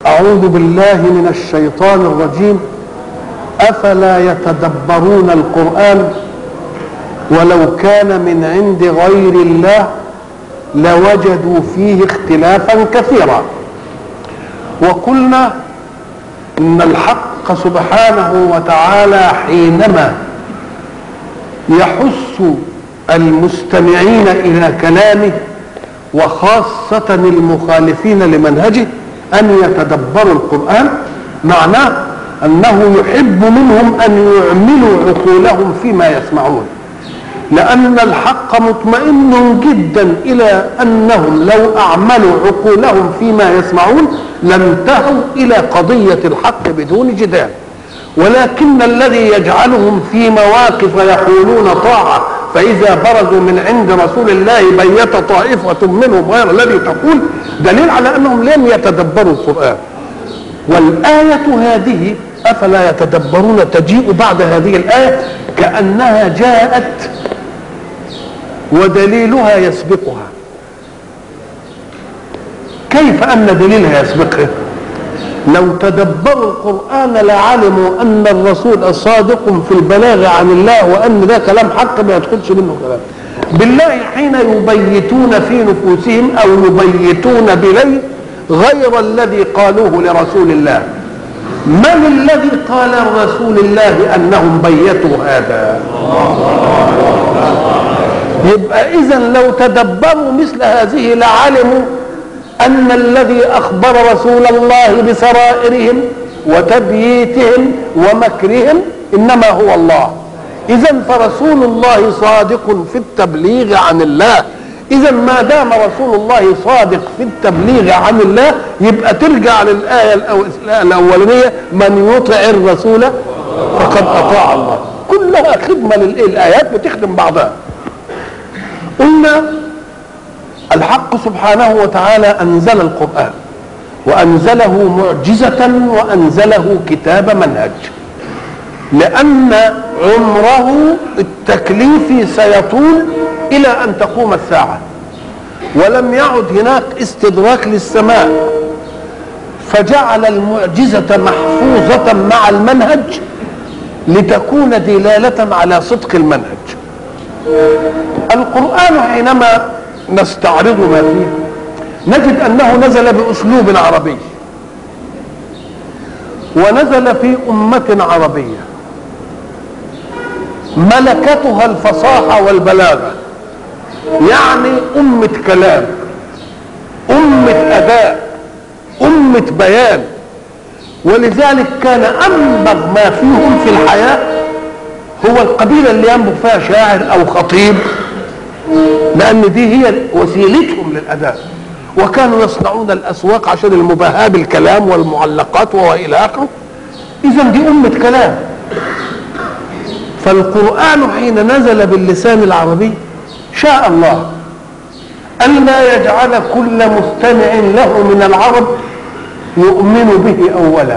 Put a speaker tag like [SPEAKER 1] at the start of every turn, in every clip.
[SPEAKER 1] أعوذ بالله من الشيطان الرجيم أفلا يتدبرون القرآن ولو كان من عند غير الله لوجدوا فيه اختلافا كثيرا وقلنا ان الحق سبحانه وتعالى حينما يحث المستمعين الى كلامه وخاصه المخالفين لمنهجه ان يتدبروا القران معناه انه يحب منهم ان يعملوا عقولهم فيما يسمعون لأن الحق مطمئن جدا إلى أنهم لو أعملوا عقولهم فيما يسمعون لانتهوا إلى قضية الحق بدون جدال ولكن الذي يجعلهم في مواقف يقولون طاعة فإذا برزوا من عند رسول الله بيت طائفة منهم غير الذي تقول دليل على أنهم لم يتدبروا القرآن والآية هذه أفلا يتدبرون تجيء بعد هذه الآية كأنها جاءت ودليلها يسبقها كيف أن دليلها يسبقها لو تدبروا القرآن لعلموا أن الرسول صادق في البلاغ عن الله وأن ده كلام حق ما يدخلش منه كلام بالله حين يبيتون في نفوسهم أو يبيتون بليل غير الذي قالوه لرسول الله من الذي قال لرسول الله أنهم بيتوا هذا يبقى اذا لو تدبروا مثل هذه لعلموا ان الذي اخبر رسول الله بسرائرهم وتبييتهم ومكرهم انما هو الله اذا فرسول الله صادق في التبليغ عن الله اذا ما دام رسول الله صادق في التبليغ عن الله يبقى ترجع للايه الاولانيه من يطع الرسول فقد اطاع الله كلها خدمه للايه الايات بتخدم بعضها قلنا الحق سبحانه وتعالى انزل القران وانزله معجزه وانزله كتاب منهج لان عمره التكليفي سيطول الى ان تقوم الساعه ولم يعد هناك استدراك للسماء فجعل المعجزه محفوظه مع المنهج لتكون دلاله على صدق المنهج القرآن حينما نستعرض ما فيه نجد أنه نزل بأسلوب عربي ونزل في أمة عربية ملكتها الفصاحة والبلاغة يعني أمة كلام أمة أداء أمة بيان ولذلك كان أنبغ ما فيهم في الحياة هو القبيلة اللي ينبغ فيها شاعر أو خطيب لأن دي هي وسيلتهم للأداء وكانوا يصنعون الأسواق عشان المباهاة بالكلام والمعلقات وإلى آخره إذا دي أمة كلام فالقرآن حين نزل باللسان العربي شاء الله ألا يجعل كل مستمع له من العرب يؤمن به أولا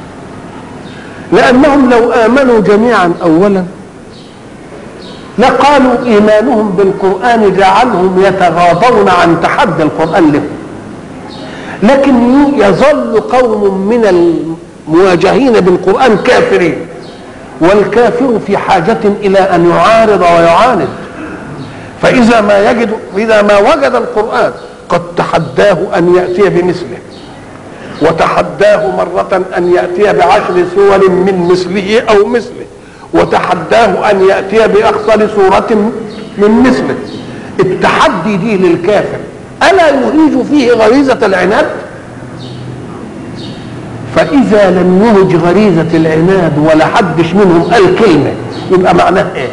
[SPEAKER 1] لأنهم لو آمنوا جميعا أولا لقالوا إيمانهم بالقرآن جعلهم يتغاضون عن تحدي القرآن لهم لكن يظل قوم من المواجهين بالقرآن كافرين والكافر في حاجة إلى أن يعارض ويعاند فإذا ما يجد إذا ما وجد القرآن قد تحداه أن يأتي بمثله وتحداه مرة أن يأتي بعشر سور من مثله أو مثله وتحداه أن يأتي بأخصر سورة من مثله التحدي دي للكافر ألا يهيج فيه غريزة العناد فإذا لم يهج غريزة العناد ولا حدش منهم قال كلمة يبقى معناه إيه؟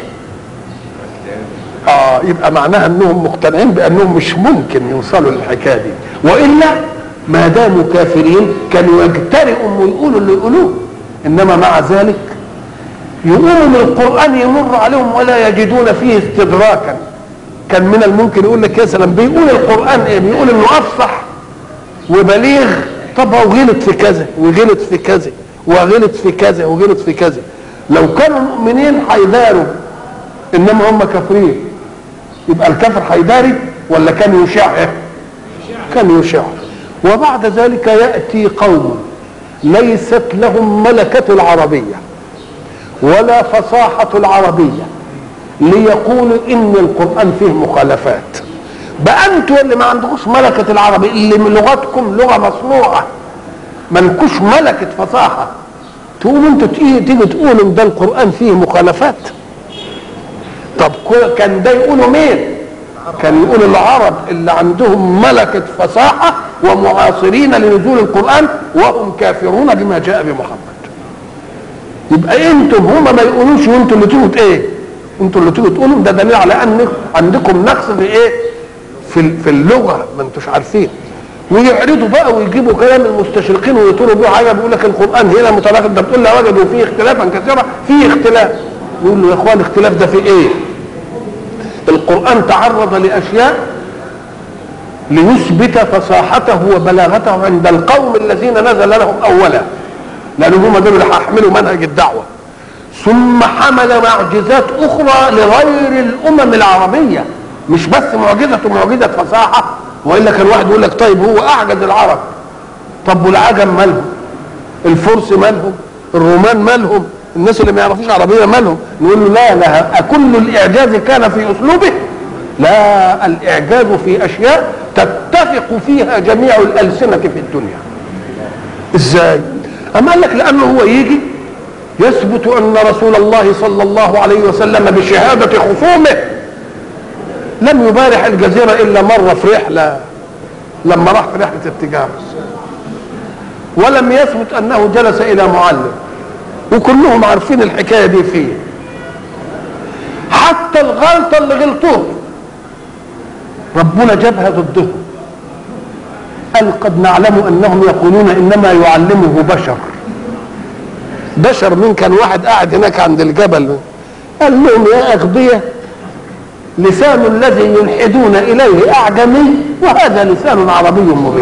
[SPEAKER 1] آه يبقى معناها أنهم مقتنعين بأنهم مش ممكن يوصلوا للحكاية دي وإلا ما داموا كافرين كانوا يجترئوا ويقولوا اللي يقولوه انما مع ذلك يقوموا من القران يمر عليهم ولا يجدون فيه استدراكا كان من الممكن يقول لك يا سلام بيقول القران ايه بيقول انه افصح وبليغ طب هو غلط في كذا وغلط في كذا وغلط في كذا وغلط في كذا لو كانوا مؤمنين هيداروا انما هم كافرين يبقى الكافر هيداري ولا كان يشع كان يشع وبعد ذلك يأتي قوم ليست لهم ملكة العربية ولا فصاحة العربية ليقولوا إن القرآن فيه مخالفات بقى انتوا اللي ما عندكوش ملكة العربية اللي من لغتكم لغة مصنوعة ملكوش ملكة فصاحة تقولوا انتوا تيجوا تقولوا ده القرآن فيه مخالفات طب كان ده يقولوا مين كان يقول العرب اللي عندهم ملكة فصاحة ومعاصرين لنزول القرآن وهم كافرون بما جاء بمحمد يبقى انتم هما ما يقولوش وانتوا اللي تيجوا ايه انتوا اللي تيجوا تقولوا ده دليل على ان عندكم نقص في ايه في في اللغه ما انتوش عارفين ويعرضوا بقى ويجيبوا كلام المستشرقين ويطولوا بيه حاجه بيقول لك القران هنا متناقض ده بتقول لا وجدوا فيه اختلافا كثيرا فيه اختلاف يقول له يا اخوان الاختلاف ده في ايه؟ القران تعرض لاشياء ليثبت فصاحته وبلاغته عند القوم الذين نزل لهم اولا لان هم دول اللي هيحملوا منهج الدعوه ثم حمل معجزات اخرى لغير الامم العربيه مش بس معجزه معجزه فصاحه والا كان واحد يقول لك طيب هو اعجز العرب طب والعجم مالهم الفرس مالهم الرومان مالهم الناس اللي ما يعرفوش عربيه مالهم نقول له لا لا كل الاعجاز كان في اسلوبه لا الاعجاز في اشياء تتفق فيها جميع الالسنه في الدنيا ازاي اما قال لك لانه هو يجي يثبت ان رسول الله صلى الله عليه وسلم بشهاده خصومه لم يبارح الجزيره الا مره في رحله لما راح في رحله التجاره ولم يثبت انه جلس الى معلم وكلهم عارفين الحكايه دي فيه حتى الغلطه اللي غلطوها ربنا جابها ضدهم قال قد نعلم انهم يقولون انما يعلمه بشر بشر من كان واحد قاعد هناك عند الجبل قال لهم يا اغبياء لسان الذي يلحدون اليه اعجمي وهذا لسان عربي مبين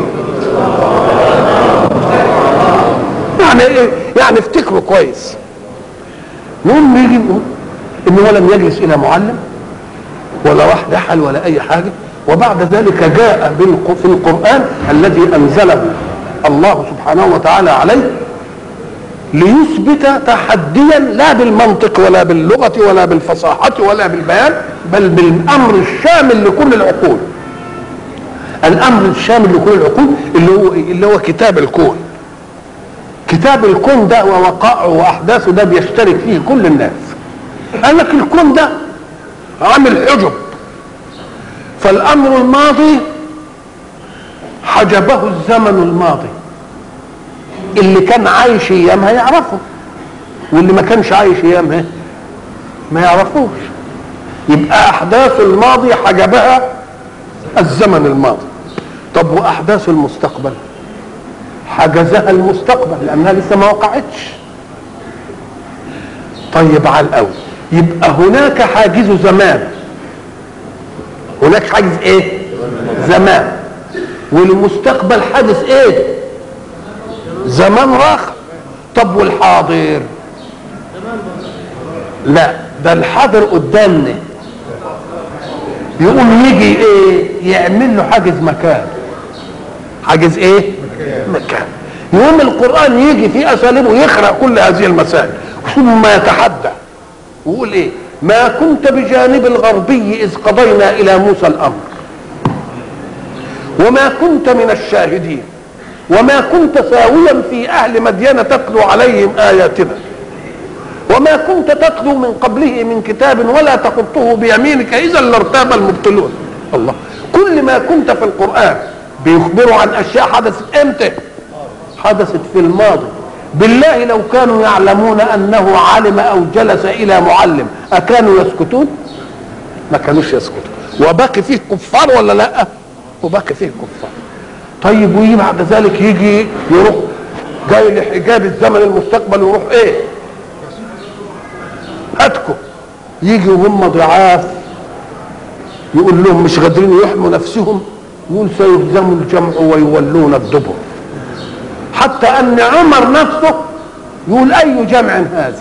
[SPEAKER 1] يعني ايه يعني افتكروا كويس نقوم نيجي نقول ان هو لم يجلس الى معلم ولا راح رحل ولا اي حاجه وبعد ذلك جاء في القران الذي انزله الله سبحانه وتعالى عليه ليثبت تحديا لا بالمنطق ولا باللغه ولا بالفصاحه ولا بالبيان بل بالامر الشامل لكل العقول الامر الشامل لكل العقول اللي هو اللي هو كتاب الكون كتاب الكون ده ووقائعه واحداثه ده بيشترك فيه كل الناس قال لك الكون ده عامل حجب فالامر الماضي حجبه الزمن الماضي اللي كان عايش ايامها يعرفه واللي ما كانش عايش ايامها ما يعرفوش يبقى احداث الماضي حجبها الزمن الماضي طب واحداث المستقبل حجزها المستقبل لانها لسه ما وقعتش طيب على الاول يبقى هناك حاجز زمان هناك حاجز ايه زمان والمستقبل حادث ايه زمان راخ طب والحاضر لا ده الحاضر قدامنا يقوم يجي ايه يعمل له حاجز مكان حاجز ايه مكان يقوم القران يجي في اساليبه يخرق كل هذه المسائل ثم يتحدى ويقول ايه ما كنت بجانب الغربي اذ قضينا الى موسى الامر وما كنت من الشاهدين وما كنت ساويا في اهل مدين تتلو عليهم اياتنا وما كنت تتلو من قبله من كتاب ولا تخطه بيمينك اذا لارتاب المبطلون الله كل ما كنت في القران بيخبروا عن اشياء حدثت امتى حدثت في الماضي بالله لو كانوا يعلمون انه علم او جلس الى معلم اكانوا يسكتون ما كانوش يسكتوا وباقي فيه كفار ولا لا وباقي فيه كفار طيب ويجي بعد ذلك يجي يروح جاي لحجاب الزمن المستقبل ويروح ايه هاتكم يجي وهم ضعاف يقول لهم مش قادرين يحموا نفسهم يقول سيهزم الجمع ويولون الدبر حتى ان عمر نفسه يقول اي جمع هذا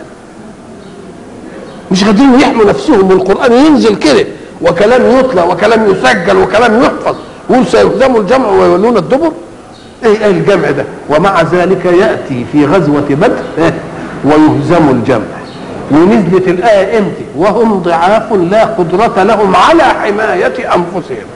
[SPEAKER 1] مش قادرين يحموا نفسهم والقران ينزل كده وكلام يطلع وكلام يسجل وكلام يحفظ يقول سيهزم الجمع ويولون الدبر ايه ايه الجمع ده ومع ذلك ياتي في غزوه بدر إيه؟ ويهزم الجمع ونزلت الايه امتى وهم ضعاف لا قدره لهم على حمايه انفسهم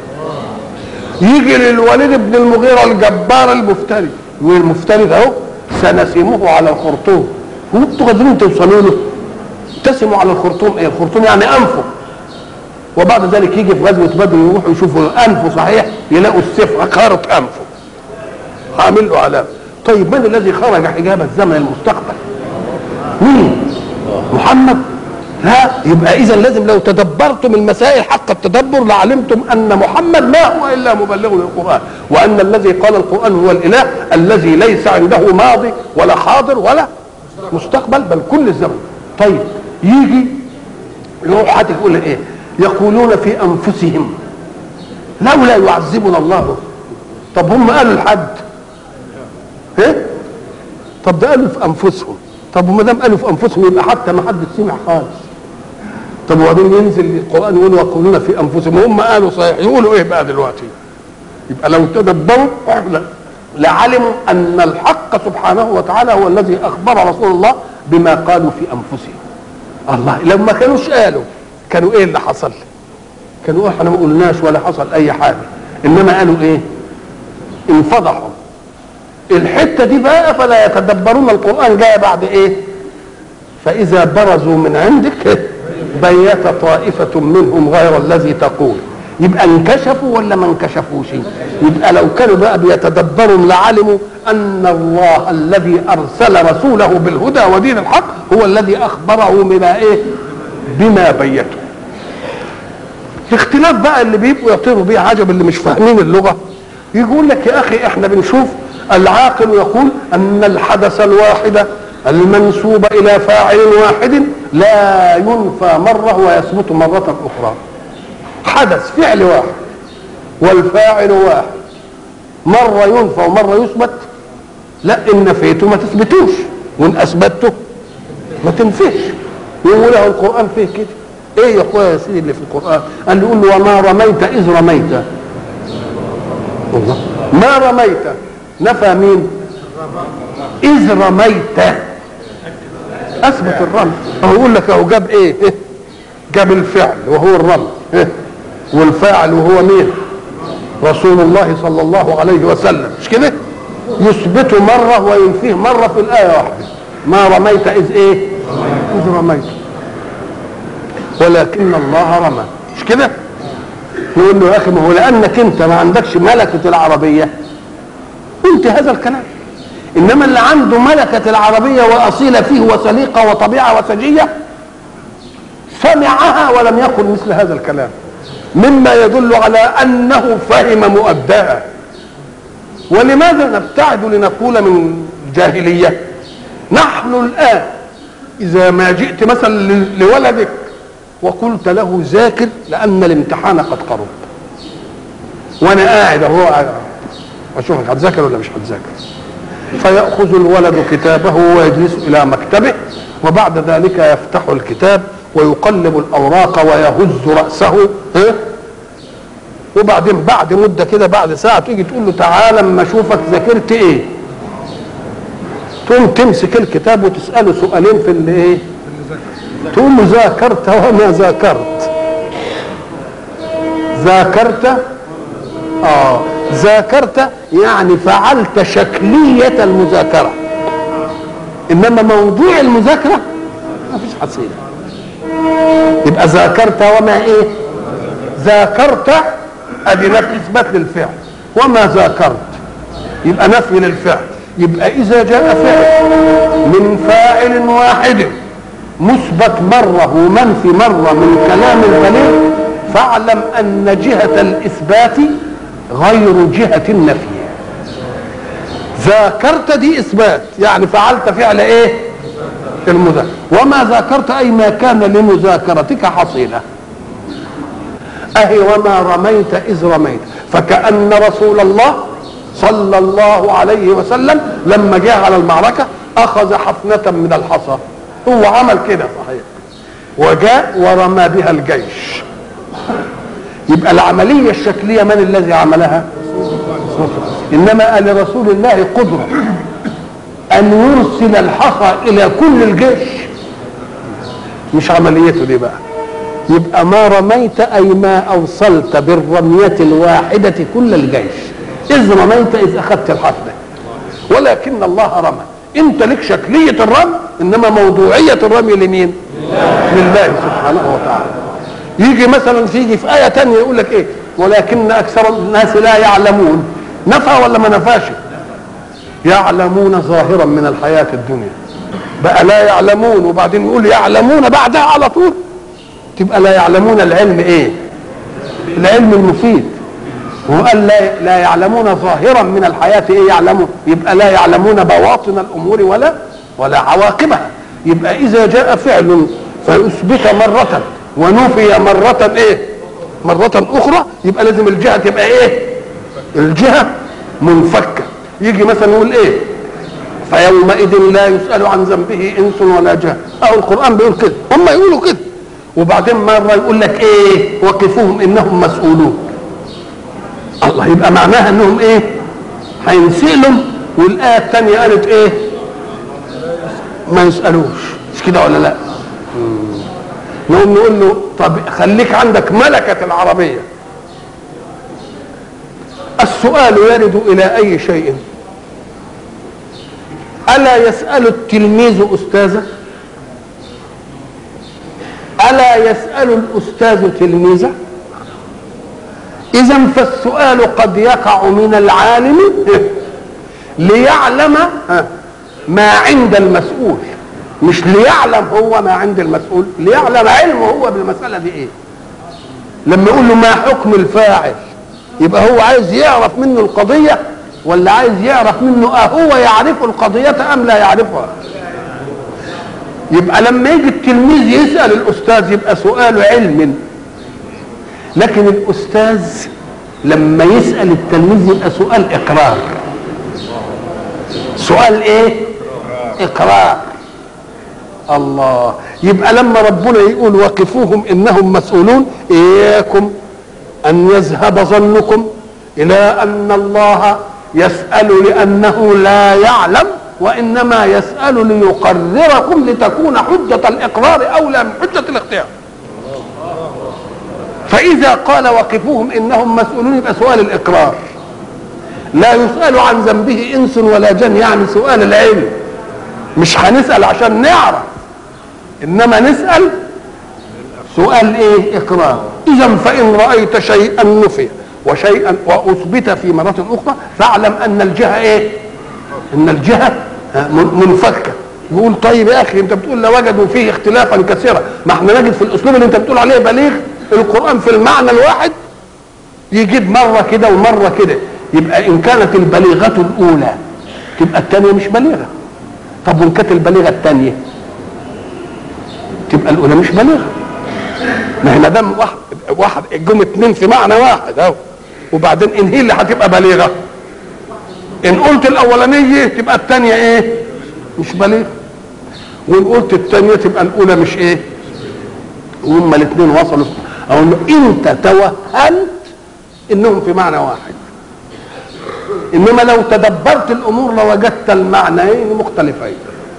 [SPEAKER 1] يجي للوليد بن المغيرة الجبار المفتري والمفتري ده اهو سنسمه على الخرطوم هو انتوا قادرين توصلوا له تسموا على الخرطوم ايه الخرطوم يعني انفه وبعد ذلك يجي في غزوه بدر يروحوا يشوفوا انفه صحيح يلاقوا السيف خارط انفه عامل له علامه طيب من الذي خرج حجاب الزمن المستقبل مين محمد لا يبقى اذا لازم لو تدبرتم المسائل حق التدبر لعلمتم ان محمد ما هو الا مبلغ للقران وان الذي قال القران هو الاله الذي ليس عنده ماضي ولا حاضر ولا مستقبل بل كل الزمن طيب يجي يروح حد يقول ايه يقولون في انفسهم لولا يعذبنا الله طب هم قالوا لحد ايه طب ده قالوا في انفسهم طب وما دام قالوا في انفسهم يبقى حتى ما حدش سمع خالص طب وبعدين ينزل القران يقول يقولون في انفسهم هم قالوا صحيح يقولوا ايه بقى دلوقتي يبقى لو تدبروا لعلموا ان الحق سبحانه وتعالى هو الذي اخبر رسول الله بما قالوا في انفسهم الله لو ما كانوش قالوا كانوا ايه اللي حصل كانوا احنا ما قلناش ولا حصل اي حاجه انما قالوا ايه انفضحوا الحته دي بقى فلا يتدبرون القران جايه بعد ايه فاذا برزوا من عندك بيت طائفه منهم غير الذي تقول يبقى انكشفوا ولا ما انكشفوش يبقى لو كانوا بقى بيتدبروا لعلموا ان الله الذي ارسل رسوله بالهدى ودين الحق هو الذي اخبره بما ايه بما بيته الاختلاف بقى اللي بيبقوا يطيروا بيه عجب اللي مش فاهمين اللغه يقول لك يا اخي احنا بنشوف العاقل يقول ان الحدث الواحد المنسوب الى فاعل واحد لا ينفى مره ويثبت مره اخرى حدث فعل واحد والفاعل واحد مره ينفى ومره يثبت لا ان نفيته ما تثبتوش وان اثبته ما تنفيش يقول له القران فيه كده ايه يا اخويا يا سيدي اللي في القران قال له يقول له وما رميت اذ رميت الله ما رميت نفى مين اذ رميت اثبت الرمي هو يقول لك اهو جاب ايه جاب الفعل وهو الرمي والفاعل وهو مين رسول الله صلى الله عليه وسلم مش كده يثبته مره وينفيه مره في الايه واحده ما رميت اذ ايه اذ رميت ولكن الله رمى مش كده يقول له يا اخي ما هو لانك انت ما عندكش ملكه العربيه قلت هذا الكلام انما اللي عنده ملكه العربيه واصيل فيه وسليقه وطبيعه وسجيه سمعها ولم يقل مثل هذا الكلام مما يدل على انه فهم مؤداها ولماذا نبتعد لنقول من الجاهليه نحن الان اذا ما جئت مثلا لولدك وقلت له ذاكر لان الامتحان قد قرب وانا قاعد اهو اشوفك هتذاكر ولا مش هتذاكر فياخذ الولد كتابه ويجلس الى مكتبه وبعد ذلك يفتح الكتاب ويقلب الاوراق ويهز راسه ها؟ وبعدين بعد مده كده بعد ساعه تيجي تقول له تعالى اما اشوفك ذاكرت ايه تقوم تمسك الكتاب وتساله سؤالين في اللي ايه تقول له ذاكرت وما ذاكرت ذاكرت اه ذاكرت يعني فعلت شكلية المذاكرة إنما موضوع المذاكرة ما فيش حصيلة يبقى ذاكرت وما إيه ذاكرت أدي نفي إثبات للفعل وما ذاكرت يبقى نفي للفعل يبقى إذا جاء فعل من فاعل واحد مثبت مرة ومنفي مرة من كلام البليغ فاعلم أن جهة الإثبات غير جهة النفي ذاكرت دي إثبات يعني فعلت فعل إيه المذاكرة وما ذاكرت أي ما كان لمذاكرتك حصيلة أهي وما رميت إذ رميت فكأن رسول الله صلى الله عليه وسلم لما جاء على المعركة أخذ حفنة من الحصى هو عمل كده صحيح وجاء ورمى بها الجيش يبقى العملية الشكلية من الذي عملها انما لرسول الله قدره ان يرسل الحصى الى كل الجيش مش عمليته دي بقى يبقى ما رميت اي ما اوصلت بالرميه الواحده كل الجيش اذ رميت اذ اخذت الحفله ولكن الله رمى انت لك شكليه الرمي انما موضوعيه الرمي لمين لله سبحانه وتعالى يجي مثلا تيجي في ايه تانية يقول لك ايه ولكن اكثر الناس لا يعلمون نفى ولا ما نفاش يعلمون ظاهرا من الحياه الدنيا بقى لا يعلمون وبعدين يقول يعلمون بعدها على طول تبقى لا يعلمون العلم ايه العلم المفيد هو قال لا, لا يعلمون ظاهرا من الحياة ايه يعلمون يبقى لا يعلمون بواطن الامور ولا ولا عواقبها يبقى اذا جاء فعل فاثبت مرة ونفي مرة ايه مرة اخرى يبقى لازم الجهة تبقى ايه الجهة منفكة يجي مثلا يقول ايه فيومئذ لا يسأل عن ذنبه انس ولا جهة او القرآن بيقول كده هم يقولوا كده وبعدين مرة يقول لك ايه وقفوهم انهم مسؤولون الله يبقى معناها انهم ايه هينسألوا والآية الثانية قالت ايه ما يسألوش مش كده ولا لا نقوم نقول له طب خليك عندك ملكة العربية السؤال يرد إلى أي شيء ألا يسأل التلميذ أستاذه ألا يسأل الأستاذ تلميذه إذا فالسؤال قد يقع من العالم ليعلم ما عند المسؤول مش ليعلم هو ما عند المسؤول ليعلم علمه هو بالمسألة دي إيه لما يقول له ما حكم الفاعل يبقى هو عايز يعرف منه القضية ولا عايز يعرف منه أهو يعرف القضية أم لا يعرفها يبقى لما يجي التلميذ يسأل الأستاذ يبقى سؤال علم لكن الأستاذ لما يسأل التلميذ يبقى سؤال إقرار سؤال إيه؟ إقرار الله يبقى لما ربنا يقول وقفوهم إنهم مسؤولون إياكم أن يذهب ظنكم إلى أن الله يسأل لأنه لا يعلم وإنما يسأل ليقرركم لتكون حجة الإقرار أولى من حجة الاختيار فإذا قال وقفوهم إنهم مسؤولون يبقى سؤال الإقرار لا يسأل عن ذنبه إنس ولا جن يعني سؤال العلم مش هنسأل عشان نعرف إنما نسأل سؤال إيه إقرار إذا فإن رأيت شيئا نفي وشيئا وأثبت في مرة أخرى فاعلم أن الجهة إيه ان الجهه منفكه يقول طيب يا اخي انت بتقول لوجدوا فيه اختلافا كثيرا ما احنا نجد في الاسلوب اللي انت بتقول عليه بليغ القران في المعنى الواحد يجيب مره كده ومره كده يبقى ان كانت البليغه الاولى تبقى الثانيه مش بليغه طب وان كانت البليغه الثانيه تبقى الاولى مش بليغه ما هي ما دام واحد واحد جم اتنين في معنى واحد اهو وبعدين ان هي اللي هتبقى بليغه ان قلت الاولانيه تبقى الثانيه ايه مش بليغ وان قلت الثانيه تبقى الاولى مش ايه وهما الاثنين وصلوا اقول له انت توهمت انهم في معنى واحد انما لو تدبرت الامور لوجدت المعنيين مختلفين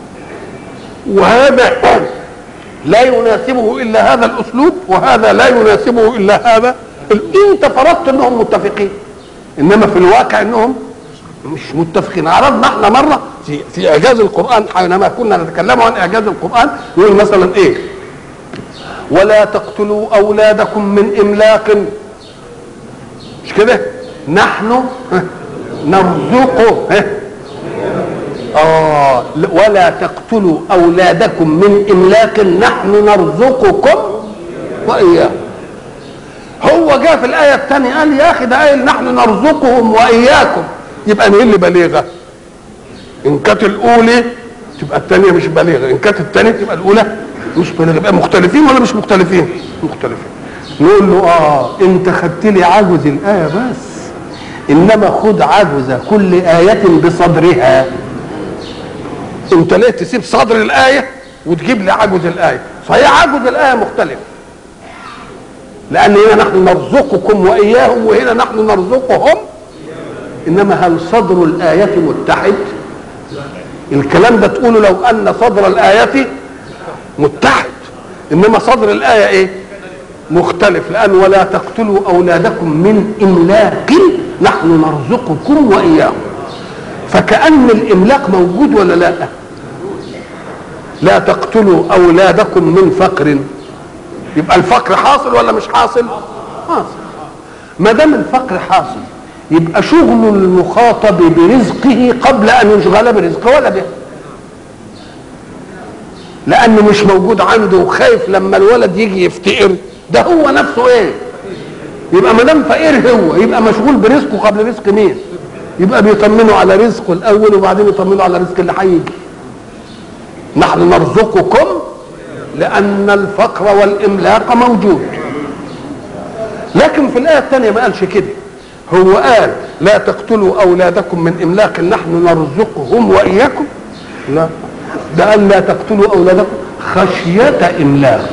[SPEAKER 1] وهذا لا يناسبه الا هذا الاسلوب وهذا لا يناسبه الا هذا انت فرضت انهم متفقين انما في الواقع انهم مش متفقين عرضنا احنا مره في في اعجاز القران حينما كنا نتكلم عن اعجاز القران يقول مثلا ايه ولا تقتلوا اولادكم من املاق مش كده نحن نرزقه اه ولا تقتلوا اولادكم من املاق نحن نرزقكم واياهم هو جاء في الايه الثانيه قال يا اخي ده قايل نحن نرزقهم واياكم يبقى مين اللي بليغه ان كانت الاولى تبقى الثانيه مش بليغه ان كانت الثانيه تبقى الاولى مش بليغه يبقى مختلفين ولا مش مختلفين مختلفين نقول له اه انت خدت لي عجز الايه بس انما خد عجز كل ايه بصدرها انت ليه تسيب صدر الايه وتجيب لي عجز الايه صحيح عجز الايه مختلف لان هنا نحن نرزقكم واياهم وهنا نحن نرزقهم انما هل صدر الايه متحد الكلام ده تقوله لو ان صدر الايه متحد انما صدر الايه ايه مختلف لان ولا تقتلوا اولادكم من املاق نحن نرزقكم واياهم فكأن الإملاق موجود ولا لا لا تقتلوا أولادكم من فقر يبقى الفقر حاصل ولا مش حاصل حاصل ما دام الفقر حاصل يبقى شغل المخاطب برزقه قبل أن يشغل برزقه ولا به لأنه مش موجود عنده وخايف لما الولد يجي يفتقر ده هو نفسه ايه يبقى ما دام فقير هو يبقى مشغول برزقه قبل رزق مين يبقى بيطمنوا على رزقه الاول وبعدين يطمنوا على رزق اللي هيجي نحن نرزقكم لان الفقر والاملاق موجود لكن في الايه الثانيه ما قالش كده هو قال لا تقتلوا اولادكم من املاق نحن نرزقهم واياكم لا ده قال لا تقتلوا اولادكم خشيه املاق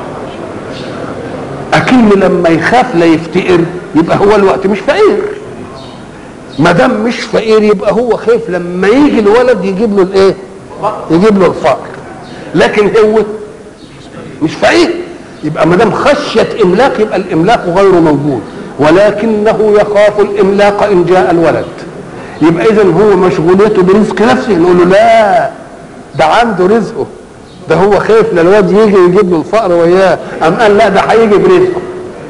[SPEAKER 1] اكن لما يخاف لا يفتقر يبقى هو الوقت مش فقير ما دام مش فقير يبقى هو خايف لما يجي الولد يجيب له الايه يجيب له الفقر لكن هو مش فقير يبقى ما دام خشيه املاق يبقى الاملاق غير موجود ولكنه يخاف الاملاق ان جاء الولد يبقى اذا هو مشغوليته برزق نفسه نقول له لا ده عنده رزقه ده هو خايف للواد يجي يجيب له الفقر وياه ام قال لا ده هيجي برزقه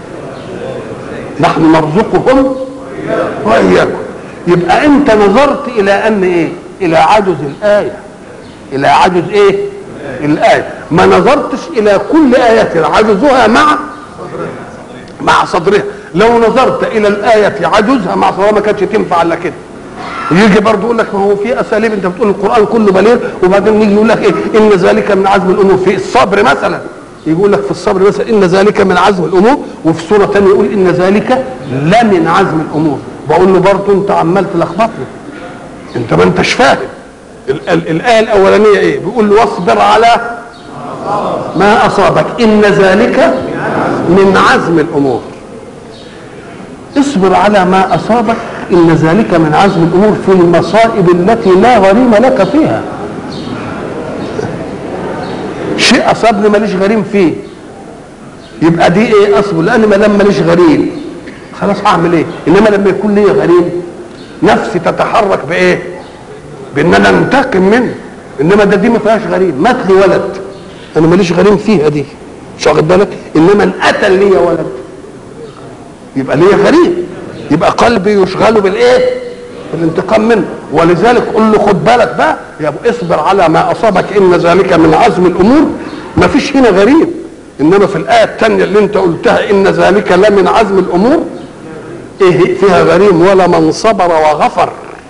[SPEAKER 1] نحن نرزقهم واياكم يبقى انت نظرت الى ان ايه الى عجز الايه الى عجز ايه الايه ما نظرتش الى كل ايه عجزها مع مع صدرها لو نظرت الى الايه عجزها مع صدرها ما كانتش تنفع الا كده يجي برضه يقول لك ما هو في اساليب انت بتقول القران كله بليغ وبعدين يجي يقول لك ايه ان ذلك من عزم الامور في الصبر مثلا يقول لك في الصبر مثلا ان ذلك من عزم الامور وفي سوره ثانيه يقول ان ذلك لمن عزم الامور بقول له برضه انت عمال تلخبطني انت ما انتش فاهم ال- ال- الايه الاولانيه ايه بيقول له واصبر على ما اصابك ان ذلك من عزم الامور اصبر على ما اصابك ان ذلك من عزم الامور في المصائب التي لا غريم لك فيها شيء اصابني ماليش غريم فيه يبقى دي ايه اصبر لان ما دام ماليش غريم خلاص هعمل ايه انما لما يكون لي غريم نفسي تتحرك بايه بان انا انتقم منه انما ده دي ما فيهاش غريم مات لي ولد انا ماليش غريم فيها دي مش واخد بالك انما ان قتل لي ولد يبقى ليه غريب يبقى قلبي يشغل بالايه بالانتقام منه ولذلك قل له خد بالك بقى يا ابو اصبر على ما اصابك ان ذلك من عزم الامور ما فيش هنا غريب انما في الايه الثانيه اللي انت قلتها ان ذلك لمن عزم الامور ايه فيها غريم ولا من صبر وغفر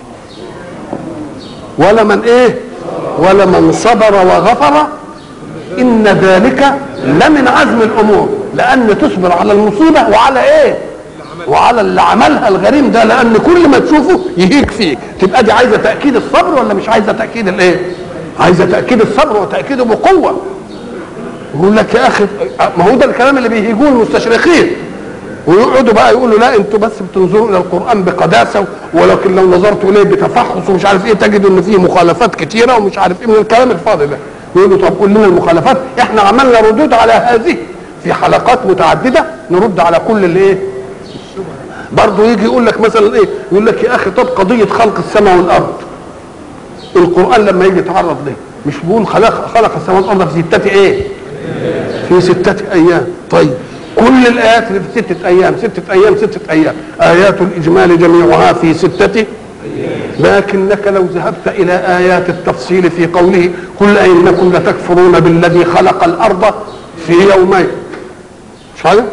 [SPEAKER 1] ولا من ايه ولا من صبر وغفر ان ذلك لمن عزم الامور لان تصبر على المصيبه وعلى ايه وعلى اللي عملها الغريم ده لان كل ما تشوفه يهيج فيك تبقى دي عايزه تاكيد الصبر ولا مش عايزه تاكيد الايه عايزه تاكيد الصبر وتاكيده بقوه يقول لك يا اخي ما هو ده الكلام اللي بيهيجوه المستشرقين ويقعدوا بقى يقولوا لا انتوا بس بتنظروا الى القران بقداسه ولكن لو نظرتوا اليه بتفحص ومش عارف ايه تجدوا ان فيه مخالفات كتيره ومش عارف ايه من الكلام الفاضي ده يقولوا طب قول لنا المخالفات احنا عملنا ردود على هذه في حلقات متعدده نرد على كل اللي ايه برضه يجي يقول لك مثلا ايه يقول لك يا اخي طب قضيه خلق السماء والارض القران لما يجي يتعرض ليه مش بيقول خلق خلق السماء والارض في سته ايه في ستة أيام طيب كل الآيات اللي في ستة أيام ستة أيام ستة أيام آيات الإجمال جميعها في ستة لكنك لو ذهبت إلى آيات التفصيل في قوله قل إنكم لتكفرون بالذي خلق الأرض في يومين مش هذا؟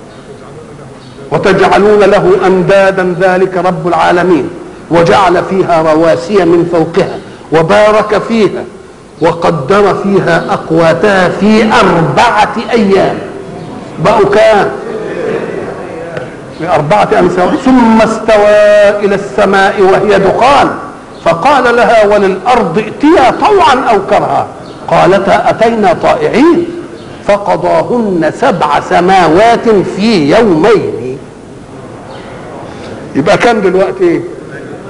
[SPEAKER 1] وتجعلون له أندادا ذلك رب العالمين وجعل فيها رواسي من فوقها وبارك فيها وقدر فيها أقواتها في أربعة أيام بقوا كام في أربعة أمثال ثم استوى إلى السماء وهي دخان فقال لها وللأرض ائتيا طوعا أو كرها قالتا أتينا طائعين فقضاهن سبع سماوات في يومين يبقى كام دلوقتي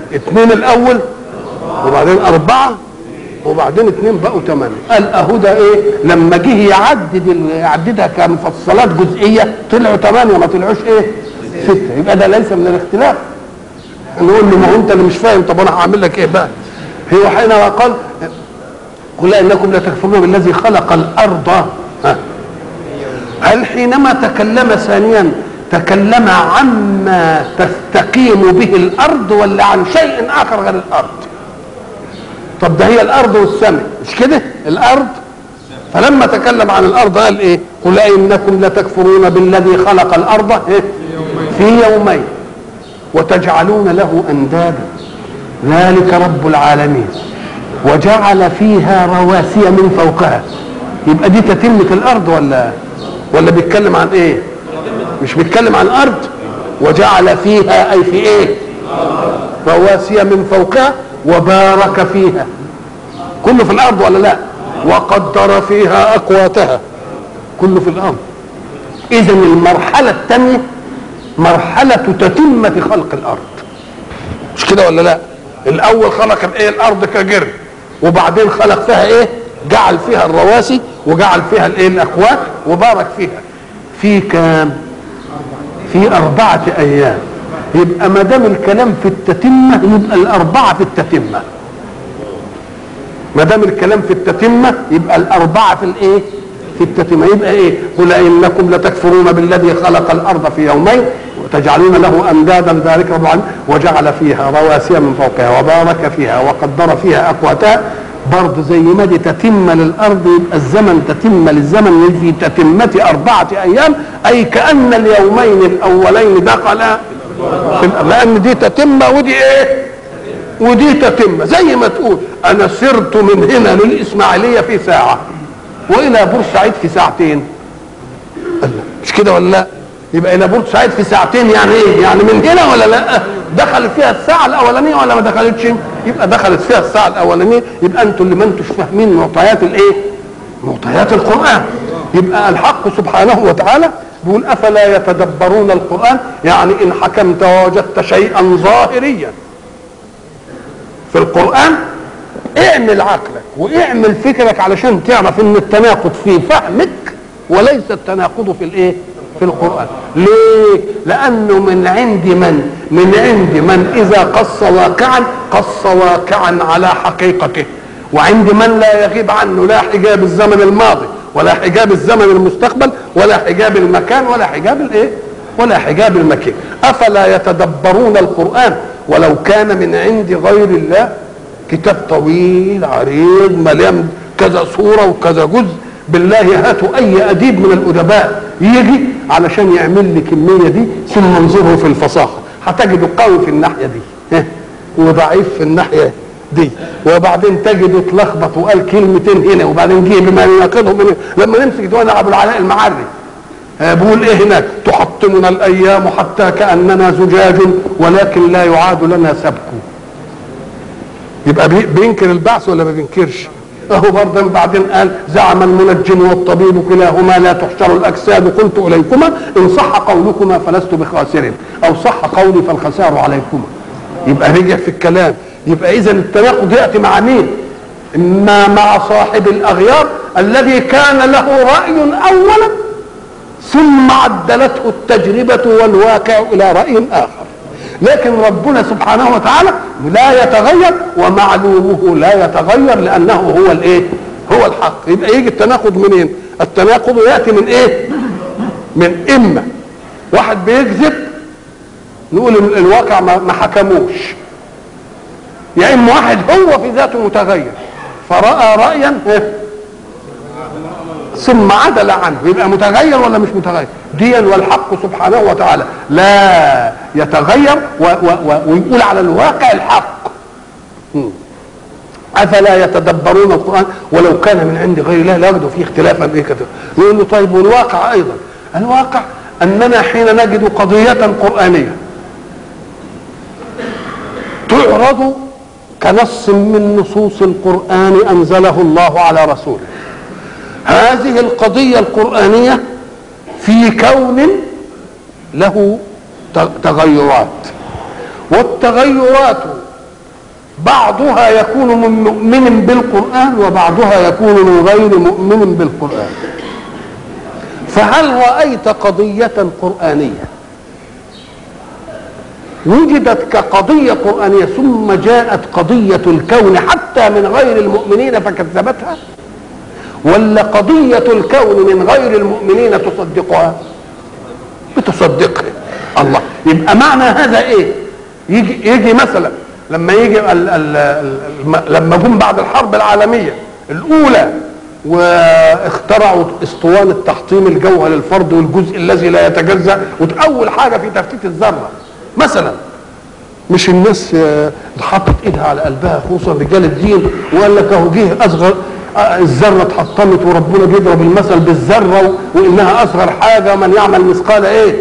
[SPEAKER 1] اتنين الاول وبعدين اربعه وبعدين اتنين بقوا ثمانية قال اهو ده ايه لما جه يعدد ال- يعددها كمفصلات جزئية طلعوا ثمانية ما طلعوش ايه ستة يبقى ده ليس من الاختلاف نقول له ما هو انت اللي مش فاهم طب انا هعمل لك ايه بقى هو حين قال قل انكم لتكفرون بالذي خلق الارض ها. هل حينما تكلم ثانيا تكلم عما تستقيم به الارض ولا عن شيء اخر غير الارض طب ده هي الارض والسماء مش كده الارض فلما تكلم عن الارض قال ايه قل انكم لتكفرون بالذي خلق الارض إيه؟ في يومين وتجعلون له اندادا ذلك رب العالمين وجعل فيها رواسي من فوقها يبقى دي تتمة الارض ولا ولا بيتكلم عن ايه مش بيتكلم عن الارض وجعل فيها اي في ايه رواسي من فوقها وبارك فيها كله في الارض ولا لا وقدر فيها اقواتها كله في الارض اذا المرحله الثانيه مرحله تتمه خلق الارض مش كده ولا لا الاول خلق الايه الارض كجر وبعدين خلق فيها ايه جعل فيها الرواسي وجعل فيها الايه الاقوات وبارك فيها في كام في أربعة أيام يبقى ما دام الكلام في التتمة يبقى الأربعة في التتمة ما دام الكلام في التتمة يبقى الأربعة في الإيه؟ في التتمة يبقى إيه؟ قل إنكم لتكفرون بالذي خلق الأرض في يومين وتجعلون له أندادا ذلك رب العالمين وجعل فيها رواسي من فوقها وبارك فيها وقدر فيها أقواتها برضه زي ما دي تتمة للأرض يبقى الزمن تتمة للزمن في تتمة أربعة أيام أي كأن اليومين الأولين دخلا في الأرض لأن دي تتمة ودي إيه؟ ودي تتمة زي ما تقول أنا سرت من هنا للإسماعيلية في ساعة وإلى بورسعيد في ساعتين الله مش كده ولا لا؟ يبقى إلى بورسعيد في ساعتين يعني إيه؟ يعني من هنا ولا لا؟ دخلت فيها الساعة الأولانية ولا ما دخلتش؟ يبقى دخلت فيها الساعة الأولانية يبقى أنتوا اللي ما أنتوش فاهمين معطيات الإيه؟ معطيات القرآن يبقى الحق سبحانه وتعالى بيقول أفلا يتدبرون القرآن يعني إن حكمت ووجدت شيئا ظاهريا في القرآن اعمل عقلك واعمل فكرك علشان تعرف ان التناقض في فهمك وليس التناقض في الايه في القرآن ليه لانه من عند من من عند من اذا قص واقعا قص واقعا على حقيقته وعند من لا يغيب عنه لا حجاب الزمن الماضي ولا حجاب الزمن المستقبل ولا حجاب المكان ولا حجاب الايه ولا حجاب المكان افلا يتدبرون القران ولو كان من عند غير الله كتاب طويل عريض مليان كذا صوره وكذا جزء بالله هاتوا اي اديب من الادباء يجي علشان يعمل لي كميه دي ثم انظره في الفصاحه هتجده قوي في الناحيه دي ها، وضعيف في الناحيه دي وبعدين تجده اتلخبط وقال كلمتين هنا وبعدين جه بما يناقضهم من لما نمسك ديوان ابو العلاء المعري آه، بيقول ايه هناك تحطمنا الايام حتى كاننا زجاج ولكن لا يعاد لنا سبك يبقى بي- بينكر البعث ولا ما بينكرش اهو برضه بعدين قال زعم المنجم والطبيب كلاهما لا تحشر الاجساد قلت اليكما ان صح قولكما فلست بخاسر او صح قولي فالخسار عليكما يبقى رجع في الكلام يبقى اذا التناقض ياتي مع مين اما مع صاحب الاغيار الذي كان له راي اولا ثم عدلته التجربة والواقع إلى رأي آخر لكن ربنا سبحانه وتعالى لا يتغير ومعلومه لا يتغير لأنه هو الإيه؟ هو الحق يبقى يجي التناقض منين؟ التناقض يأتي من إيه؟ من إما واحد بيكذب نقول ال- الواقع ما ما حكموش يا إما واحد هو في ذاته متغير فرأى رأيا إيه؟ ثم عدل عنه يبقى متغير ولا مش متغير ديا والحق سبحانه وتعالى لا يتغير و و و ويقول على الواقع الحق مم. افلا يتدبرون القران ولو كان من عند غير الله لوجدوا فيه اختلافا ايه كده نقول له طيب والواقع ايضا الواقع اننا حين نجد قضيه قرانيه تعرض كنص من نصوص القران انزله الله على رسوله هذه القضية القرآنية في كون له ت- تغيرات والتغيرات بعضها يكون من مؤمن بالقرآن وبعضها يكون من غير مؤمن بالقرآن فهل رأيت قضية قرآنية وجدت كقضية قرآنية ثم جاءت قضية الكون حتى من غير المؤمنين فكذبتها ولا قضية الكون من غير المؤمنين تصدقها بتصدقها الله يبقى معنى هذا ايه يجي, يجي مثلا لما يجي ال ال ال لما جم بعد الحرب العالمية الأولى واخترعوا اسطوانة تحطيم الجوهر للفرد والجزء الذي لا يتجزأ وأول حاجة في تفتيت الذرة مثلا مش الناس حطت ايدها على قلبها خصوصا رجال الدين وقال لك اهو جه اصغر الذره اتحطمت وربنا بيضرب المثل بالذره وانها اصغر حاجه من يعمل مثقال ايه؟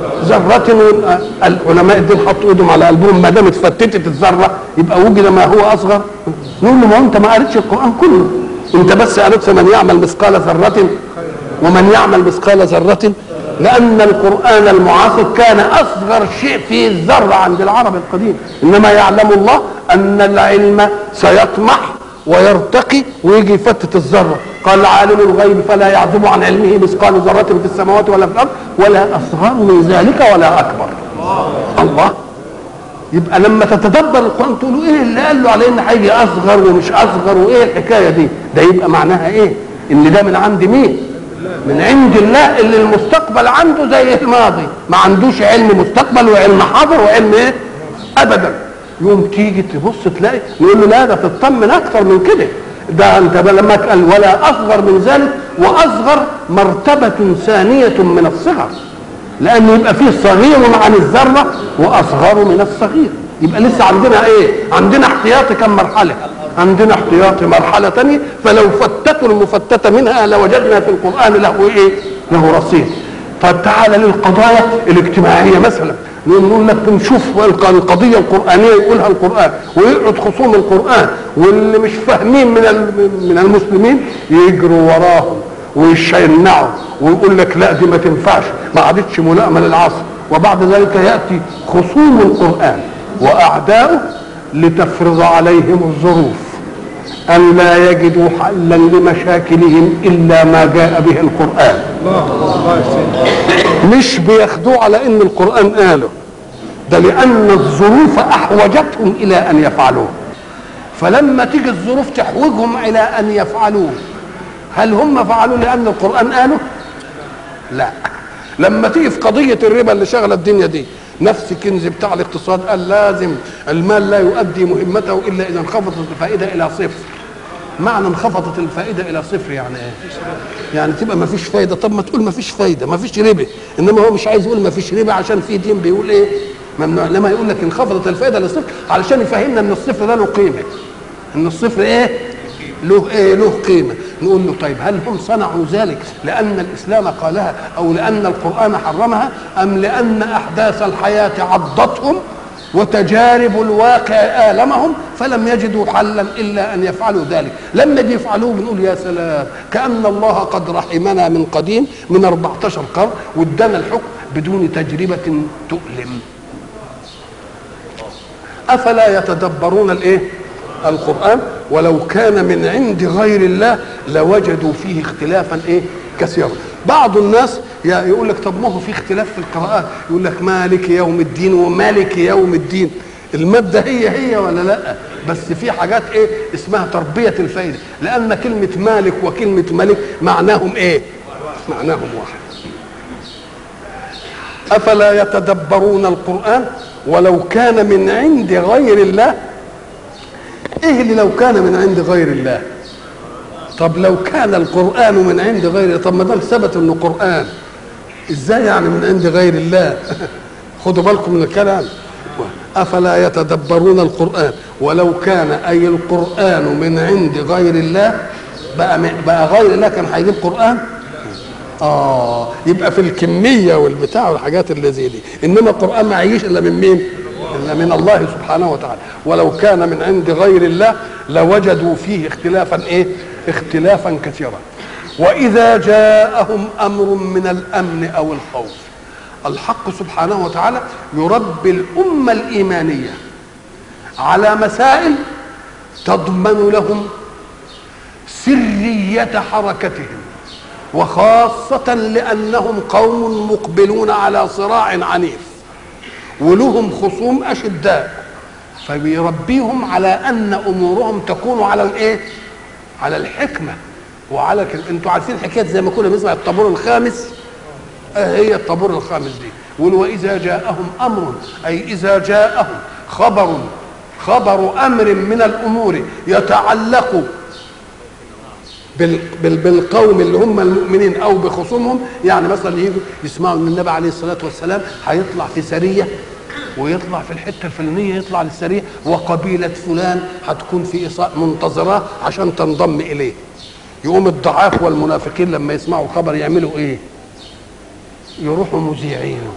[SPEAKER 1] ذرة العلماء الدين حطوا ايدهم على قلبهم ما دام اتفتتت الذره يبقى وجد ما هو اصغر نقول له ما انت ما قريتش القران كله انت بس قريت فمن يعمل مثقال ذره ومن يعمل مثقال ذره لأن القرآن المعاصر كان أصغر شيء في الذرة عند العرب القديم إنما يعلم الله أن العلم سيطمح ويرتقي ويجي يفتت الذرة قال عالم الغيب فلا يعزب عن علمه مثقال ذرة في السماوات ولا في الأرض ولا أصغر من ذلك ولا أكبر الله يبقى لما تتدبر القرآن تقول ايه اللي قال له عليه ان هيجي اصغر ومش اصغر وايه الحكايه دي؟ ده يبقى معناها ايه؟ ان ده من عند مين؟ من عند الله اللي المستقبل عنده زي الماضي ما عندوش علم مستقبل وعلم حاضر وعلم ايه ابدا يوم تيجي تبص تلاقي نقول له لا ده تطمن اكثر من كده ده انت لما قال ولا اصغر من ذلك واصغر مرتبه ثانيه من الصغر لان يبقى فيه صغير عن الذره واصغر من الصغير يبقى لسه عندنا ايه عندنا احتياطي كم مرحله عندنا احتياطي مرحلة تانية فلو فتتوا المفتتة منها لوجدنا في القرآن له ايه؟ له رصيد. طيب تعالى للقضايا الاجتماعية مثلا نقول لك نشوف القضية القرآنية يقولها القرآن ويقعد خصوم القرآن واللي مش فاهمين من من المسلمين يجروا وراهم ويشنعوا ويقول لك لا دي ما تنفعش ما عادتش ملائمة للعصر وبعد ذلك يأتي خصوم القرآن وأعداؤه لتفرض عليهم الظروف أن لا يجدوا حلا لمشاكلهم إلا ما جاء به القرآن مش بياخدوه على إن القرآن قاله ده لأن الظروف أحوجتهم إلى أن يفعلوه فلما تيجي الظروف تحوجهم إلى أن يفعلوه هل هم فعلوا لأن القرآن قاله؟ لا لما تيجي في قضية الربا اللي شغلة الدنيا دي نفس كنز بتاع الاقتصاد قال لازم المال لا يؤدي مهمته الا اذا انخفضت الفائده الى صفر معنى انخفضت الفائده الى صفر يعني ايه يعني تبقى ما فيش فايده طب ما تقول ما فيش فايده ما فيش ربا انما هو مش عايز يقول ما فيش ربا عشان في دين بيقول ايه ممنوع لما يقول لك انخفضت الفائده لصفر علشان يفهمنا ان الصفر ده له قيمه ان الصفر ايه له ايه له قيمه نقول له طيب هل هم صنعوا ذلك لان الاسلام قالها او لان القران حرمها ام لان احداث الحياه عضتهم وتجارب الواقع آلمهم فلم يجدوا حلا إلا أن يفعلوا ذلك لما يفعلوه بنقول يا سلام كأن الله قد رحمنا من قديم من 14 قرن وادانا الحكم بدون تجربة تؤلم أفلا يتدبرون الإيه القرآن ولو كان من عند غير الله لوجدوا فيه اختلافا ايه كثيرا بعض الناس يقول لك طب ما هو في اختلاف في القراءات يقول لك مالك يوم الدين ومالك يوم الدين المادة هي هي ولا لا بس في حاجات ايه اسمها تربية الفائدة لأن كلمة مالك وكلمة ملك معناهم ايه معناهم واحد أفلا يتدبرون القرآن ولو كان من عند غير الله ايه اللي لو كان من عند غير الله طب لو كان القران من عند غير طب ما دام ثبت انه قران ازاي يعني من عند غير الله خدوا بالكم من الكلام افلا يتدبرون القران ولو كان اي القران من عند غير الله بقى بقى غير الله كان هيجيب قران اه يبقى في الكميه والبتاع والحاجات اللي زي دي انما القران ما يعيش الا من مين الا من الله سبحانه وتعالى ولو كان من عند غير الله لوجدوا فيه اختلافا ايه اختلافا كثيرا واذا جاءهم امر من الامن او الخوف الحق سبحانه وتعالى يربي الامه الايمانيه على مسائل تضمن لهم سريه حركتهم وخاصه لانهم قوم مقبلون على صراع عنيف ولهم خصوم اشداء فبيربيهم على ان امورهم تكون على الايه على الحكمه وعلى ك... انتوا عارفين حكايه زي ما كنا بنسمع الطابور الخامس آه هي الطابور الخامس دي يقول واذا جاءهم امر اي اذا جاءهم خبر خبر امر من الامور يتعلق بال... بال... بالقوم اللي هم المؤمنين او بخصومهم يعني مثلا يجوا يسمعوا ان النبي عليه الصلاه والسلام هيطلع في سريه ويطلع في الحته الفلانيه يطلع للسريه وقبيله فلان هتكون في إصاء منتظراه عشان تنضم اليه يقوم الضعاف والمنافقين لما يسمعوا خبر يعملوا ايه يروحوا مذيعينه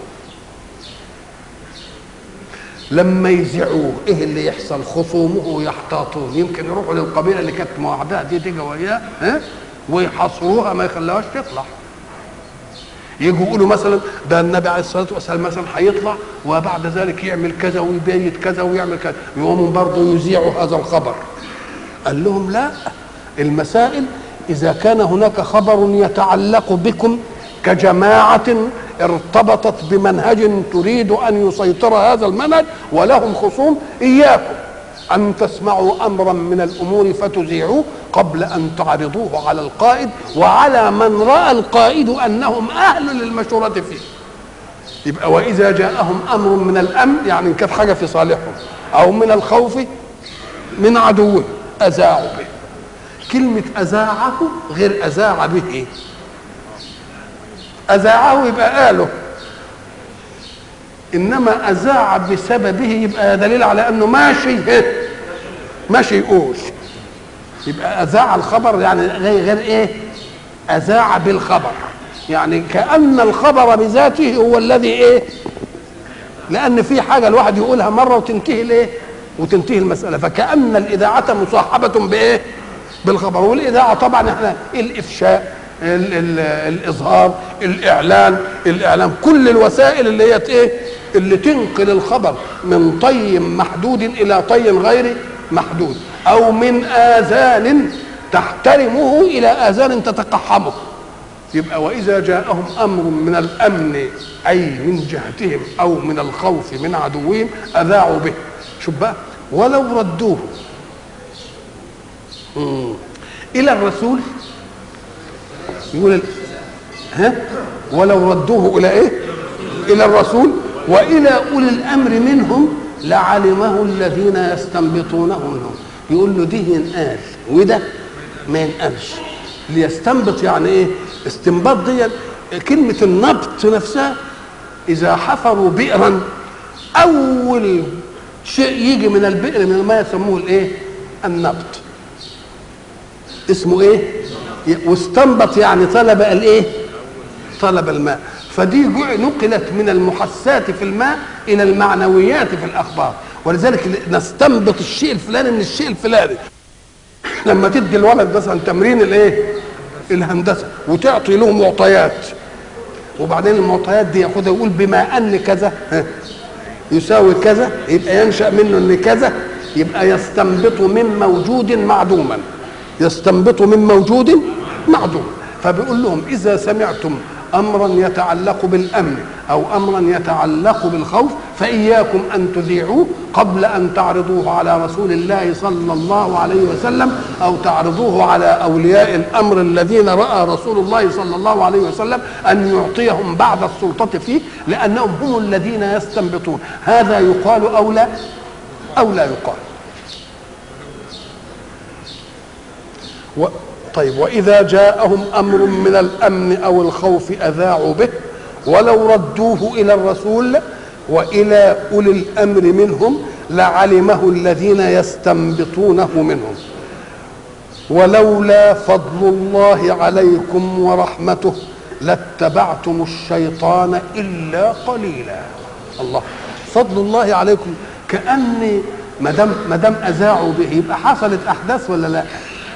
[SPEAKER 1] لما يذيعوه ايه اللي يحصل خصومه يحتاطون يمكن يروحوا للقبيله اللي كانت موعدها دي تيجي وياه ها ويحاصروها ما يخلوهاش تطلع يجوا يقولوا مثلا ده النبي عليه الصلاه والسلام مثلا هيطلع وبعد ذلك يعمل كذا ويبيت كذا ويعمل كذا يقوموا برضه يذيعوا هذا الخبر قال لهم لا المسائل اذا كان هناك خبر يتعلق بكم كجماعه ارتبطت بمنهج تريد ان يسيطر هذا المنهج ولهم خصوم اياكم ان تسمعوا امرا من الامور فتذيعوه قبل ان تعرضوه على القائد وعلى من راى القائد انهم اهل للمشوره فيه يبقى واذا جاءهم امر من الامن يعني ان كانت حاجه في صالحهم او من الخوف من عدوهم اذاعوا به كلمه اذاعه غير اذاع به اذاعه يبقى قاله انما اذاع بسببه يبقى دليل على انه ماشي ماشي يقول يبقى اذاع الخبر يعني غير غير ايه اذاع بالخبر يعني كان الخبر بذاته هو الذي ايه لان في حاجه الواحد يقولها مره وتنتهي الايه وتنتهي المساله فكان الاذاعه مصاحبه بايه بالخبر والاذاعه طبعا احنا الافشاء ال ال الاظهار الاعلان الاعلام كل الوسائل اللي هي ايه اللي تنقل الخبر من طي محدود الى طي غير محدود او من اذان تحترمه الى اذان تتقحمه يبقى واذا جاءهم امر من الامن اي من جهتهم او من الخوف من عدوهم اذاعوا به شوف بقى ولو ردوه مم. الى الرسول يقول ها ولو ردوه الى ايه الى الرسول والى اولي الامر منهم لعلمه الذين يستنبطونه منهم يقول له دي ينقال وده ما ينقالش ليستنبط يعني ايه استنباط دي كلمة النبط نفسها إذا حفروا بئرا أول شيء يجي من البئر من الماء يسموه الإيه؟ النبط اسمه إيه؟ واستنبط يعني طلب الإيه؟ طلب الماء فدي نقلت من المحسات في الماء إلى المعنويات في الأخبار ولذلك نستنبط الشيء الفلاني من الشيء الفلاني لما تدي الولد مثلا تمرين الايه الهندسه وتعطي له معطيات وبعدين المعطيات دي ياخدها يقول بما ان كذا يساوي كذا يبقى ينشا منه ان كذا يبقى يستنبط من موجود معدوما يستنبط من موجود معدوم فبيقول لهم اذا سمعتم امرا يتعلق بالامن او امرا يتعلق بالخوف فاياكم ان تذيعوه قبل ان تعرضوه على رسول الله صلى الله عليه وسلم او تعرضوه على اولياء الامر الذين راى رسول الله صلى الله عليه وسلم ان يعطيهم بعض السلطه فيه لانهم هم الذين يستنبطون هذا يقال او لا او لا يقال و طيب واذا جاءهم امر من الامن او الخوف اذاعوا به ولو ردوه الى الرسول والى اولي الامر منهم لعلمه الذين يستنبطونه منهم ولولا فضل الله عليكم ورحمته لاتبعتم الشيطان الا قليلا الله فضل الله عليكم كاني ما دام ما دام اذاعوا به يبقى حصلت احداث ولا لا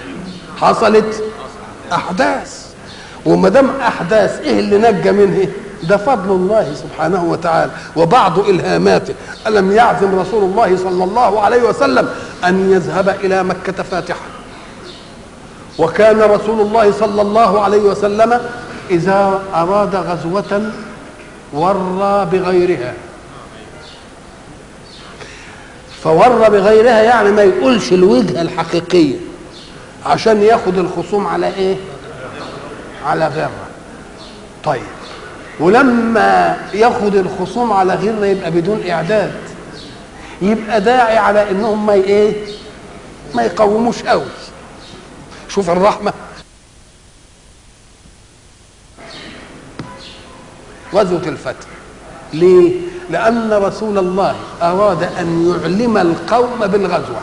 [SPEAKER 1] حصلت احداث وما دام احداث ايه اللي نجى منه ده فضل الله سبحانه وتعالى وبعض إلهاماته ألم يعزم رسول الله صلى الله عليه وسلم أن يذهب إلى مكة فاتحا وكان رسول الله صلى الله عليه وسلم إذا أراد غزوة ورى بغيرها فور بغيرها يعني ما يقولش الوجهة الحقيقية عشان ياخد الخصوم على ايه على غره طيب ولما ياخد الخصوم على غره يبقى بدون اعداد يبقى داعي على انهم ما ايه ما يقوموش قوي شوف الرحمه غزوه الفتح ليه لان رسول الله اراد ان يعلم القوم بالغزوه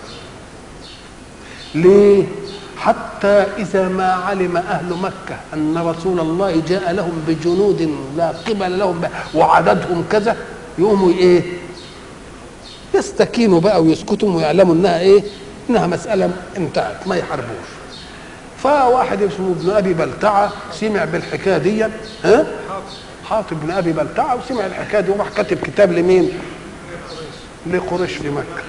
[SPEAKER 1] ليه حتى إذا ما علم أهل مكة أن رسول الله جاء لهم بجنود لا قبل لهم بها وعددهم كذا يقوموا إيه يستكينوا بقى ويسكتوا ويعلموا إنها إيه إنها مسألة انتهت ما يحاربوش فواحد اسمه ابن أبي بلتعة سمع بالحكاية دي ها حاطب بن أبي بلتعة وسمع الحكاية دي وراح كاتب كتاب لمين لقريش في مكة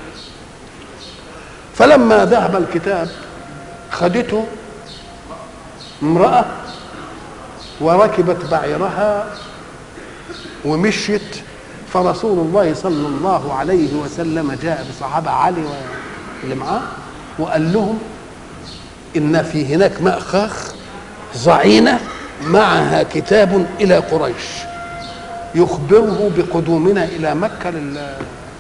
[SPEAKER 1] فلما ذهب الكتاب خدته امرأة وركبت بعيرها ومشيت فرسول الله صلى الله عليه وسلم جاء بصحابة علي اللي معاه وقال لهم إن في هناك مأخاخ ضعينة معها كتاب إلى قريش يخبره بقدومنا إلى مكة لل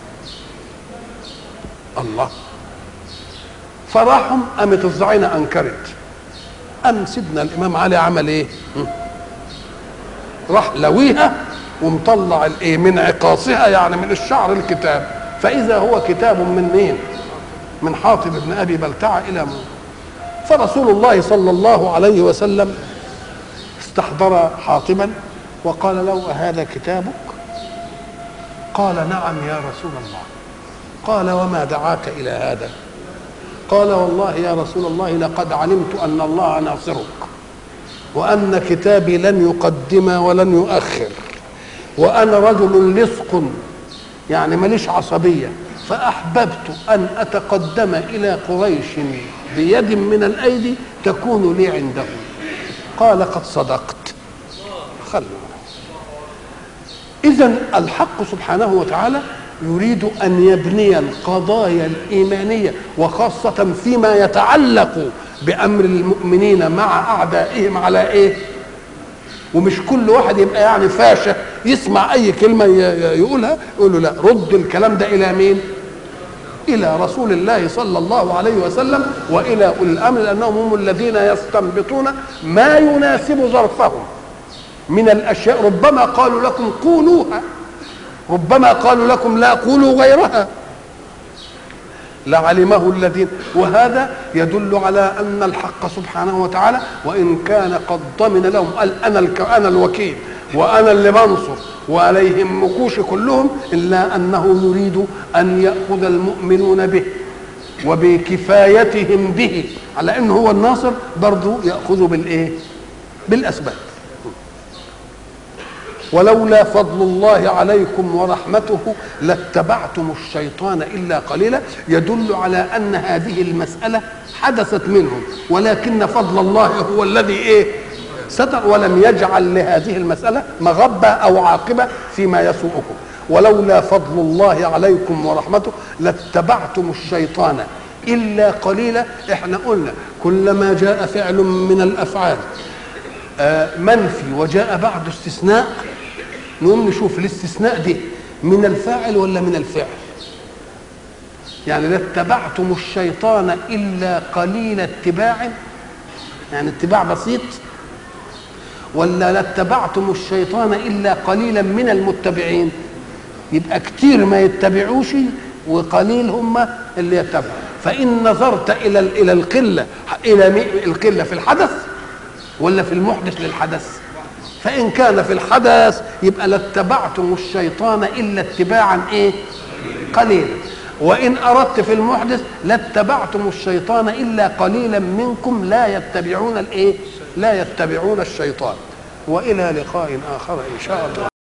[SPEAKER 1] الله فراحهم قامت الضعينه انكرت قام سيدنا الامام علي عمل ايه راح لويها ومطلع الايه من عقاصها يعني من الشعر الكتاب فاذا هو كتاب من مين من حاطب بن ابي بلتعه الى مين فرسول الله صلى الله عليه وسلم استحضر حاطبا وقال له هذا كتابك قال نعم يا رسول الله قال وما دعاك الى هذا قال والله يا رسول الله لقد علمت ان الله ناصرك وان كتابي لن يقدم ولن يؤخر وانا رجل لصق يعني ماليش عصبيه فاحببت ان اتقدم الى قريش بيد من الايدي تكون لي عندهم قال قد صدقت خلوا اذا الحق سبحانه وتعالى يريد ان يبني القضايا الايمانيه وخاصه فيما يتعلق بامر المؤمنين مع اعدائهم على ايه ومش كل واحد يبقى يعني فاشة يسمع اي كلمه يقولها يقول له لا رد الكلام ده الى مين الى رسول الله صلى الله عليه وسلم والى اولي الامر لانهم هم الذين يستنبطون ما يناسب ظرفهم من الاشياء ربما قالوا لكم قولوها ربما قالوا لكم لا قولوا غيرها لعلمه الذين وهذا يدل على ان الحق سبحانه وتعالى وان كان قد ضمن لهم قال انا انا الوكيل وانا اللي بنصر وعليهم مكوش كلهم الا انه يريد ان ياخذ المؤمنون به وبكفايتهم به على انه هو الناصر برضه ياخذ بالايه بالاسباب ولولا فضل الله عليكم ورحمته لاتبعتم الشيطان الا قليلا يدل على ان هذه المساله حدثت منهم ولكن فضل الله هو الذي ايه ستر ولم يجعل لهذه المساله مغبه او عاقبه فيما يسوءكم ولولا فضل الله عليكم ورحمته لاتبعتم الشيطان الا قليلا احنا قلنا كلما جاء فعل من الافعال منفي وجاء بعد استثناء نقوم نشوف الاستثناء دي من الفاعل ولا من الفعل يعني لاتبعتم الشيطان الا قليل اتباع يعني اتباع بسيط ولا لاتبعتم الشيطان الا قليلا من المتبعين يبقى كتير ما يتبعوش وقليل هم اللي يتبعوا فان نظرت الى الى القله الى القله في الحدث ولا في المحدث للحدث فإن كان في الحدث يبقى لاتبعتم الشيطان إلا اتباعا إيه قليلا وإن أردت في المحدث لاتبعتم الشيطان إلا قليلا منكم لا يتبعون الإيه لا يتبعون الشيطان والى لقاء اخر ان شاء الله